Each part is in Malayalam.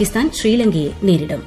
പാകിസ്ഥാൻ ശ്രീലങ്കയെ നേരിടും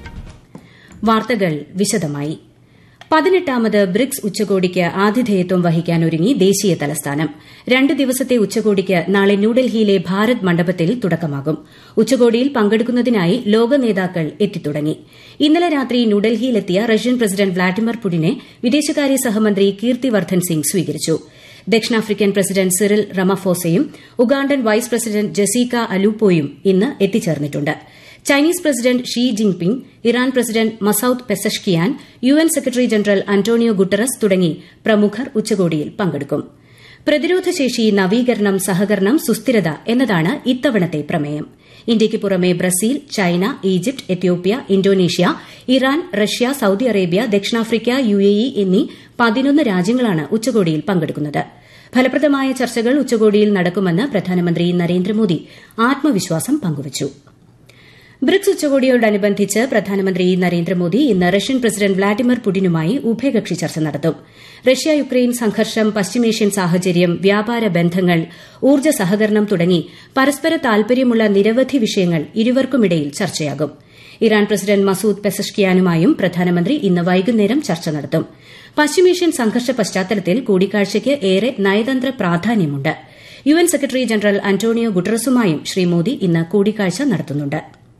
വാർത്തകൾ വിശദമായി പതിനെട്ടാമത് ബ്രിക്സ് ഉച്ചകോടിക്ക് ആതിഥേയത്വം വഹിക്കാനൊരുങ്ങി ദേശീയ തലസ്ഥാനം രണ്ട് ദിവസത്തെ ഉച്ചകോടിക്ക് നാളെ ന്യൂഡൽഹിയിലെ ഭാരത് മണ്ഡപത്തിൽ തുടക്കമാകും ഉച്ചകോടിയിൽ പങ്കെടുക്കുന്നതിനായി ലോക നേതാക്കൾ എത്തിത്തുടങ്ങി ഇന്നലെ രാത്രി ന്യൂഡൽഹിയിലെത്തിയ റഷ്യൻ പ്രസിഡന്റ് വ്ളാഡിമിർ പുടിനെ വിദേശകാര്യ സഹമന്ത്രി കീർത്തിവർദ്ധൻ സിംഗ് സ്വീകരിച്ചു ദക്ഷിണാഫ്രിക്കൻ പ്രസിഡന്റ് സിറിൽ റമഫോസയും ഉഗാണ്ടൻ വൈസ് പ്രസിഡന്റ് ജസീക്ക അലൂപ്പോയും ഇന്ന് എത്തിച്ചേർന്നിട്ടുണ്ട് Chinese president Xi Jinping Iran president Masoud Pezeshkian U N secretary general Antonio Guterres തുടങ്ങി പ്രമുഖർ ഉച്ചകോടിയിൽ പങ്കെടുക്കും പ്രതിരോധശേഷി നവീകരണം സഹകരണം സുസ്ഥിരത എന്നതാണ് ഇത്തവണത്തെ പ്രമേയം ഇന്ത്യയ്ക്ക് പുറമെ Brazil China Egypt Ethiopia Indonesia Iran Russia Saudi Arabia ദക്ഷിണാഫ്രിക്ക യു എ ഇ എന്നീ പതിനൊന്ന് രാജ്യങ്ങളാണ് ഉച്ചകോടിയിൽ പങ്കെടുക്കുന്നത് ഫലപ്രദമായ ചർച്ചകൾ ഉച്ചകോടിയിൽ നടക്കുമെന്ന് പ്രധാനമന്ത്രി നരേന്ദ്രമോദി ആത്മവിശ്വാസം പങ്കുവച്ചു ബ്രിക്സ് ഉച്ചകോടിയോടനുബന്ധിച്ച് പ്രധാനമന്ത്രി നരേന്ദ്രമോദി ഇന്ന് റഷ്യൻ പ്രസിഡന്റ് വ്ളാഡിമിർ പുടിനുമായി ഉഭയകക്ഷി ചർച്ച നടത്തും റഷ്യ യുക്രൈൻ സംഘർഷം പശ്ചിമേഷ്യൻ സാഹചര്യം വ്യാപാര ബന്ധങ്ങൾ ഊർജ്ജ സഹകരണം തുടങ്ങി പരസ്പര താൽപര്യമുള്ള നിരവധി വിഷയങ്ങൾ ഇരുവർക്കുമിടയിൽ ചർച്ചയാകും ഇറാൻ പ്രസിഡന്റ് മസൂദ് പെസഷ്കിയാനുമായും പ്രധാനമന്ത്രി ഇന്ന് വൈകുന്നേരം ചർച്ച നടത്തും പശ്ചിമേഷ്യൻ സംഘർഷ പശ്ചാത്തലത്തിൽ കൂടിക്കാഴ്ചയ്ക്ക് ഏറെ നയതന്ത്ര പ്രാധാന്യമുണ്ട് U N secretary general Antonio ഗുട്ടറസുമായും ശ്രീ മോദി ഇന്ന് കൂടിക്കാഴ്ച നടത്തുന്നുണ്ട്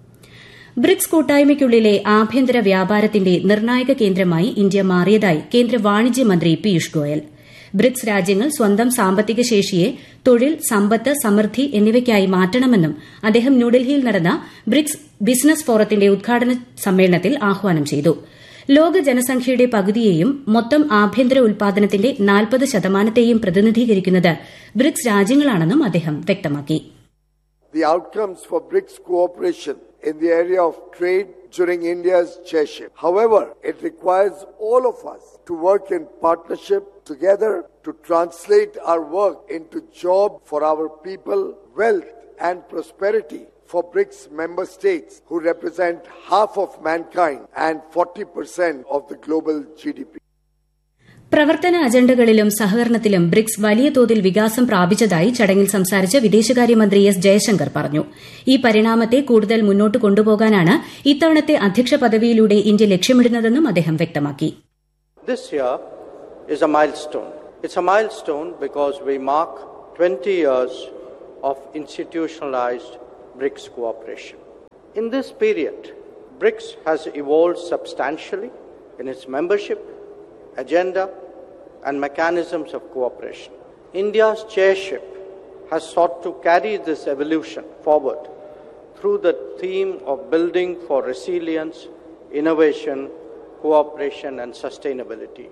ബ്രിക്സ് കൂട്ടായ്മയ്ക്കുള്ളിലെ ആഭ്യന്തര വ്യാപാരത്തിന്റെ നിർണായക കേന്ദ്രമായി ഇന്ത്യ മാറിയതായി കേന്ദ്ര വാണിജ്യമന്ത്രി പീയൂഷ് ഗോയൽ ബ്രിക്സ് രാജ്യങ്ങൾ സ്വന്തം സാമ്പത്തിക ശേഷിയെ തൊഴിൽ സമ്പത്ത് സമൃദ്ധി എന്നിവയ്ക്കായി മാറ്റണമെന്നും അദ്ദേഹം ന്യൂഡൽഹിയിൽ നടന്ന ബ്രിക്സ് ബിസിനസ് ഫോറത്തിന്റെ ഉദ്ഘാടന സമ്മേളനത്തിൽ ആഹ്വാനം ചെയ്തു ലോക ജനസംഖ്യയുടെ പകുതിയെയും മൊത്തം ആഭ്യന്തര ഉൽപാദനത്തിന്റെ നാൽപ്പത് ശതമാനത്തെയും പ്രതിനിധീകരിക്കുന്നത് ബ്രിക്സ് രാജ്യങ്ങളാണെന്നും അദ്ദേഹം വ്യക്തമാക്കി The outcomes for BRICS cooperation in the area of trade during India's chairship. However, it requires all of us to work in partnership together to translate our work into job for our people, wealth and prosperity for BRICS member states who represent half of mankind and 40% of the global GDP. പ്രവർത്തന അജണ്ടകളിലും സഹകരണത്തിലും ബ്രിക്സ് വലിയ തോതിൽ വികാസം പ്രാപിച്ചതായി ചടങ്ങിൽ സംസാരിച്ച വിദേശകാര്യമന്ത്രി എസ് ജയശങ്കർ പറഞ്ഞു ഈ പരിണാമത്തെ കൂടുതൽ മുന്നോട്ട് കൊണ്ടുപോകാനാണ് ഇത്തവണത്തെ അധ്യക്ഷ പദവിയിലൂടെ ഇന്ത്യ ലക്ഷ്യമിടുന്നതെന്നും അദ്ദേഹം വ്യക്തമാക്കി This year is a milestone. It's a milestone because we mark 20 years of institutionalized BRICS cooperation. In this period, BRICS has evolved substantially in its membership, agenda, and mechanisms of cooperation. India's chairship has sought to carry this evolution forward through the theme of building for resilience, innovation, cooperation, and sustainability.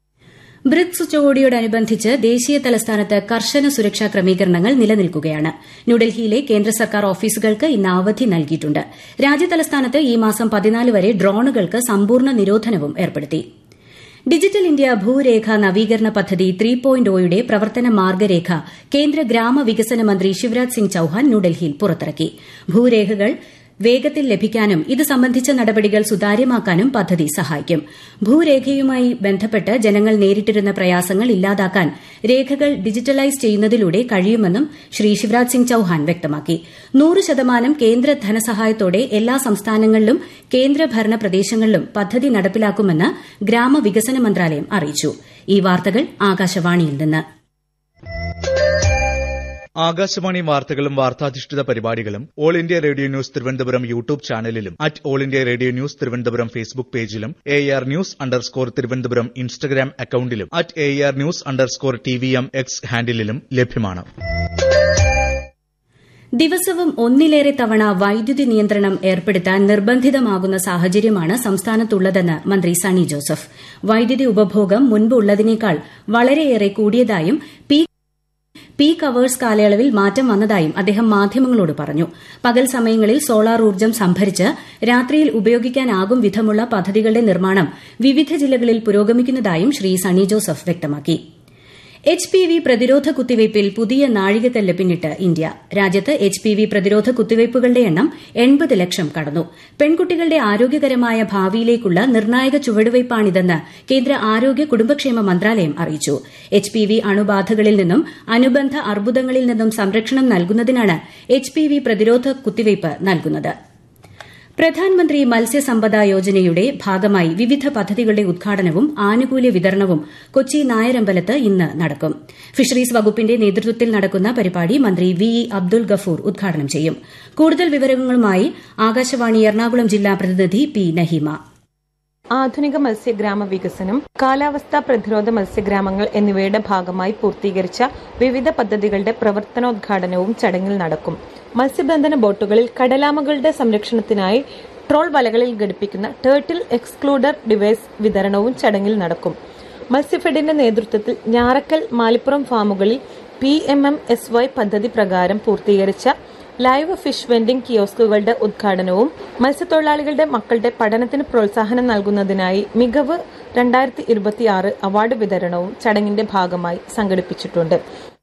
BRICS ഉച്ചകോടിയോടനുബന്ധിച്ച് ദേശീയ തലസ്ഥാനത്ത് കർശന സുരക്ഷാ ക്രമീകരണങ്ങൾ നിലനിൽക്കുകയാണ് ന്യൂഡൽഹിയിലെ കേന്ദ്ര സർക്കാർ ഓഫീസുകൾക്ക് ഇന്ന് അവധി നൽകിയിട്ടുണ്ട് രാജ്യതലസ്ഥാനത്ത് ഈ മാസം പതിനാല് വരെ ഡ്രോണുകൾക്ക് സമ്പൂർണ്ണ നിരോധനവും ഏർപ്പെടുത്തി ഡിജിറ്റൽ ഇന്ത്യ ഭൂരേഖ നവീകരണ പദ്ധതി ത്രീ പോയിന്റ് ഒയുടെ പ്രവർത്തന മാർഗരേഖ കേന്ദ്ര ഗ്രാമവികസന മന്ത്രി ശിവരാജ് സിംഗ് ചൌഹാൻ ന്യൂഡൽഹിയിൽ പുറത്തിറക്കി ഭൂരേഖകൾ വേഗത്തിൽ ലഭിക്കാനും ഇത് സംബന്ധിച്ച നടപടികൾ സുതാര്യമാക്കാനും പദ്ധതി സഹായിക്കും ഭൂരേഖയുമായി ബന്ധപ്പെട്ട് ജനങ്ങൾ നേരിട്ടിരുന്ന പ്രയാസങ്ങൾ ഇല്ലാതാക്കാൻ രേഖകൾ ഡിജിറ്റലൈസ് ചെയ്യുന്നതിലൂടെ കഴിയുമെന്നും ശ്രീ ശിവരാജ് സിംഗ് ചൌഹാൻ വ്യക്തമാക്കി നൂറ് ശതമാനം കേന്ദ്ര ധനസഹായത്തോടെ എല്ലാ സംസ്ഥാനങ്ങളിലും കേന്ദ്രഭരണ പ്രദേശങ്ങളിലും പദ്ധതി നടപ്പിലാക്കുമെന്ന് ഗ്രാമവികസന മന്ത്രാലയം അറിയിച്ചു ഈ വാർത്തകൾ ആകാശവാണിയിൽ നിന്ന് ആകാശവാണി വാർത്തകളും വാർത്താധിഷ്ഠിത പരിപാടികളും all India radio news Thiruvananthapuram YouTube ചാനലിലും at all India radio news Thiruvananthapuram Facebook പേജിലും A R news underscore Thiruvananthapuram Instagram അക്കൌണ്ടിലും at A R news underscore T V M X ഹാൻഡിലും ലഭ്യമാണ് ദിവസവും ഒന്നിലേറെ തവണ വൈദ്യുതി നിയന്ത്രണം ഏർപ്പെടുത്താൻ നിർബന്ധിതമാകുന്ന സാഹചര്യമാണ് സംസ്ഥാനത്തുള്ളതെന്ന് മന്ത്രി സണ്ണി ജോസഫ് വൈദ്യുതി ഉപഭോഗം മുൻപ് ഉള്ളതിനേക്കാൾ വളരെയേറെ കൂടിയതായും പീക്ക് അവേഴ്സ് കാലയളവിൽ മാറ്റം വന്നതായും അദ്ദേഹം മാധ്യമങ്ങളോട് പറഞ്ഞു പകൽ സമയങ്ങളിൽ സോളാർ ഊർജ്ജം സംഭരിച്ച് രാത്രിയിൽ ഉപയോഗിക്കാനാകും വിധമുള്ള പദ്ധതികളുടെ നിർമ്മാണം വിവിധ ജില്ലകളിൽ പുരോഗമിക്കുന്നതായും ശ്രീ സണ്ണി ജോസഫ് വ്യക്തമാക്കി എച്ച് പി വി പ്രതിരോധ കുത്തിവയ്പിൽ പുതിയ നാഴികക്കല്ല് പിന്നിട്ട് ഇന്ത്യ രാജ്യത്ത് എച്ച് പി വി പ്രതിരോധ കുത്തിവയ്പ്പുകളുടെ എണ്ണം എൺപത് ലക്ഷം കടന്നു പെൺകുട്ടികളുടെ ആരോഗ്യകരമായ ഭാവിയിലേക്കുള്ള നിർണായക ചുവടുവയ്പ്പാണിതെന്ന് കേന്ദ്ര ആരോഗ്യ കുടുംബക്ഷേമ മന്ത്രാലയം അറിയിച്ചു എച്ച് പി വി അണുബാധകളിൽ നിന്നും അനുബന്ധ അർബുദങ്ങളിൽ നിന്നും സംരക്ഷണം നൽകുന്നതിനാണ് എച്ച് പി വി പ്രതിരോധ കുത്തിവയ്പ് നൽകുന്നത് പ്രധാൻമന്ത്രി മത്സ്യസമ്പദ യോജനയുടെ ഭാഗമായി വിവിധ പദ്ധതികളുടെ ഉദ്ഘാടനവും ആനുകൂല്യ വിതരണവും കൊച്ചി നായരമ്പലത്ത് ഇന്ന് നടക്കും ഫിഷറീസ് വകുപ്പിന്റെ നേതൃത്വത്തിൽ നടക്കുന്ന പരിപാടി മന്ത്രി വി ഇ അബ്ദുൽ ഗഫൂർ ഉദ്ഘാടനം ചെയ്യും കൂടുതൽ വിവരങ്ങളുമായി ആകാശവാണി എറണാകുളം ജില്ലാ പ്രതിനിധി പി നഹീമ ആധുനിക മത്സ്യഗ്രാമ വികസനം കാലാവസ്ഥാ പ്രതിരോധ മത്സ്യഗ്രാമങ്ങൾ എന്നിവയുടെ ഭാഗമായി പൂർത്തീകരിച്ച വിവിധ പദ്ധതികളുടെ പ്രവർത്തനോദ്ഘാടനവും ചടങ്ങിൽ നടക്കും മത്സ്യബന്ധന ബോട്ടുകളിൽ കടലാമകളുടെ സംരക്ഷണത്തിനായി ട്രോൾ വലകളിൽ ഘടിപ്പിക്കുന്ന ടേർട്ടിൽ എക്സ്ക്ലൂഡർ ഡിവൈസ് വിതരണവും ചടങ്ങിൽ നടക്കും മത്സ്യഫെഡിന്റെ നേതൃത്വത്തിൽ ഞാറക്കൽ മാലിപ്പുറം ഫാമുകളിൽ P M M S Y പദ്ധതി പ്രകാരം പൂർത്തീകരിച്ച ലൈവ് ഫിഷ് വെൻഡിംഗ് കിയോസ്കുകളുടെ ഉദ്ഘാടനവും മത്സ്യത്തൊഴിലാളികളുടെ മക്കളുടെ പഠനത്തിന് പ്രോത്സാഹനം നൽകുന്നതിനായി മികവ് രണ്ടായിരത്തി ഇരുപത്തിയാറ് അവാർഡ് വിതരണവും ചടങ്ങിന്റെ ഭാഗമായി സംഘടിപ്പിച്ചിട്ടുണ്ട്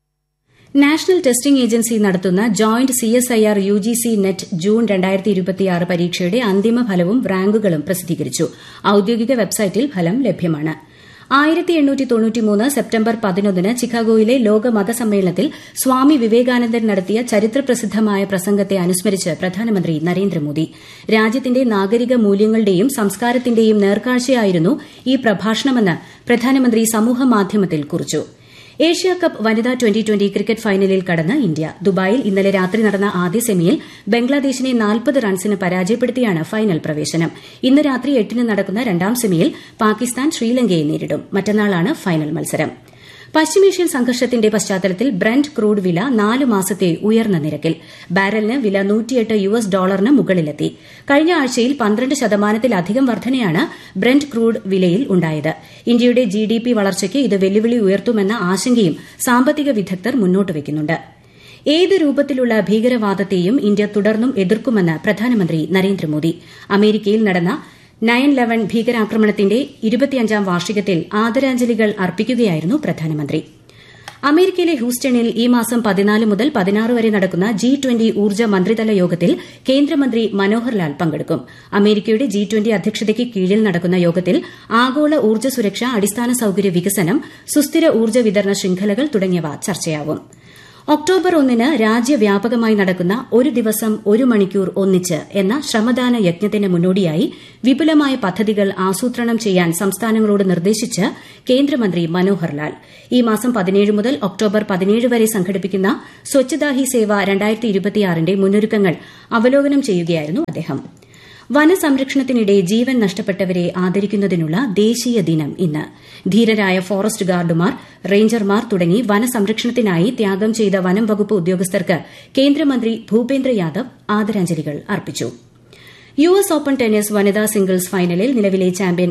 നാഷണൽ ടെസ്റ്റിംഗ് ഏജൻസി നടത്തുന്ന joint CSIR UGC NET June രണ്ടായിരത്തി ഇരുപത്തിയാറ് പരീക്ഷയുടെ അന്തിമ ഫലവും റാങ്കുകളും പ്രസിദ്ധീകരിച്ചു ഔദ്യോഗിക വെബ്സൈറ്റിൽ ഫലം ലഭ്യമാണ് ആയിരത്തി എണ്ണൂറ്റി തൊണ്ണൂറ്റിമൂന്ന് സെപ്റ്റംബർ പതിനൊന്നിന് ചിക്കാഗോയിലെ ലോക മതസമ്മേളനത്തിൽ സ്വാമി വിവേകാനന്ദൻ നടത്തിയ ചരിത്രപ്രസിദ്ധമായ പ്രസംഗത്തെ അനുസ്മരിച്ച് പ്രധാനമന്ത്രി നരേന്ദ്രമോദി രാജ്യത്തിന്റെ നാഗരിക മൂല്യങ്ങളുടെയും സംസ്കാരത്തിന്റെയും നേർക്കാഴ്ചയായിരുന്നു ഈ പ്രഭാഷണമെന്ന് പ്രധാനമന്ത്രി സമൂഹമാധ്യമത്തിൽ കുറിച്ചു ഏഷ്യ കപ്പ് വനിതാ ട്വന്റി ട്വന്റി ക്രിക്കറ്റ് ഫൈനലിൽ കടന്ന് ഇന്ത്യ ദുബായിൽ ഇന്നലെ രാത്രി നടന്ന ആദ്യ സെമിയിൽ ബംഗ്ലാദേശിനെ നാൽപ്പത് റൺസിന് പരാജയപ്പെടുത്തിയാണ് ഫൈനൽ പ്രവേശനം ഇന്ന് രാത്രി എട്ടിന് നടക്കുന്ന രണ്ടാം സെമിയിൽ പാകിസ്ഥാൻ ശ്രീലങ്കയെ നേരിടും മറ്റന്നാളാണ് ഫൈനൽ മത്സരം പശ്ചിമേഷ്യൻ സംഘർഷത്തിന്റെ പശ്ചാത്തലത്തിൽ ബ്രന്റ് ക്രൂഡ് വില നാല് മാസത്തെ ഉയർന്ന നിരക്കിൽ ബാരലിന് വില നൂറ്റിയെട്ട് യു എസ് ഡോളറിന് മുകളിലെത്തി കഴിഞ്ഞ ആഴ്ചയിൽ പന്ത്രണ്ട് ശതമാനത്തിലധികം വർധനയാണ് ബ്രന്റ് ക്രൂഡ് വിലയിൽ ഉണ്ടായത് ഇന്ത്യയുടെ ജി ഡി പി വളർച്ചയ്ക്ക് ഇത് വെല്ലുവിളി ഉയർത്തുമെന്ന ആശങ്കയും സാമ്പത്തിക വിദഗ്ധർ മുന്നോട്ട് വയ്ക്കുന്നുണ്ട് ഏത് രൂപത്തിലുള്ള ഭീകരവാദത്തെയും ഇന്ത്യ തുടർന്നും എതിർക്കുമെന്ന് പ്രധാനമന്ത്രി നരേന്ദ്രമോദി അമേരിക്കയിൽ നടന്ന നയൻ ലെവൻ ഭീകരാക്രമണത്തിന്റെ ഇരുപത്തിയഞ്ചാം വാർഷികത്തിൽ ആദരാഞ്ജലികൾ അർപ്പിക്കുകയായിരുന്നു പ്രധാനമന്ത്രി അമേരിക്കയിലെ ഹൂസ്റ്റണിൽ ഈ മാസം പതിനാല് മുതൽ പതിനാറ് വരെ നടക്കുന്ന ജി ട്വന്റി ഊർജ്ജ മന്ത്രിതല യോഗത്തിൽ കേന്ദ്രമന്ത്രി മനോഹർ ലാൽ പങ്കെടുക്കും അമേരിക്കയുടെ ജി ട്വന്റി അധ്യക്ഷതയ്ക്ക് കീഴിൽ നടക്കുന്ന യോഗത്തിൽ ആഗോള ഊർജ്ജ സുരക്ഷ അടിസ്ഥാന സൌകര്യ വികസനം സുസ്ഥിര ഊർജ്ജ വിതരണ ശൃംഖലകൾ തുടങ്ങിയവ ചർച്ചയാവും ഒക്ടോബർ ഒന്നിന് രാജ്യവ്യാപകമായി നടക്കുന്ന ഒരു ദിവസം ഒരു മണിക്കൂർ ഒന്നിച്ച് എന്ന ശ്രമദാന യജ്ഞത്തിന് മുന്നോടിയായി വിപുലമായ പദ്ധതികൾ ആസൂത്രണം ചെയ്യാൻ സംസ്ഥാനങ്ങളോട് നിർദ്ദേശിച്ച് കേന്ദ്രമന്ത്രി മനോഹർ ലാൽ ഈ മാസം പതിനേഴ് മുതൽ ഒക്ടോബർ പതിനേഴ് വരെ സംഘടിപ്പിക്കുന്ന സ്വച്ഛതാ ഹി സേവ രണ്ടായിരത്തി ഇരുപത്തിയാറിന്റെ മുന്നൊരുക്കങ്ങൾ അവലോകനം ചെയ്യുകയായിരുന്നു അദ്ദേഹം വനസംരക്ഷണത്തിനിടെ ജീവൻ നഷ്ടപ്പെട്ടവരെ ആദരിക്കുന്നതിനുള്ള ദേശീയ ദിനം ഇന്ന് ധീരരായ ഫോറസ്റ്റ് ഗാർഡുമാർ റേഞ്ചർമാർ തുടങ്ങി വനസംരക്ഷണത്തിനായി ത്യാഗം ചെയ്ത വനം വകുപ്പ് ഉദ്യോഗസ്ഥർക്ക് കേന്ദ്രമന്ത്രി ഭൂപേന്ദ്ര യാദവ് ആദരാഞ്ജലികൾ അർപ്പിച്ചു യു എസ് ഓപ്പൺ ടെന്നീസ് വനിതാ സിംഗിൾസ് ഫൈനലിൽ നിലവിലെ ചാമ്പ്യൻ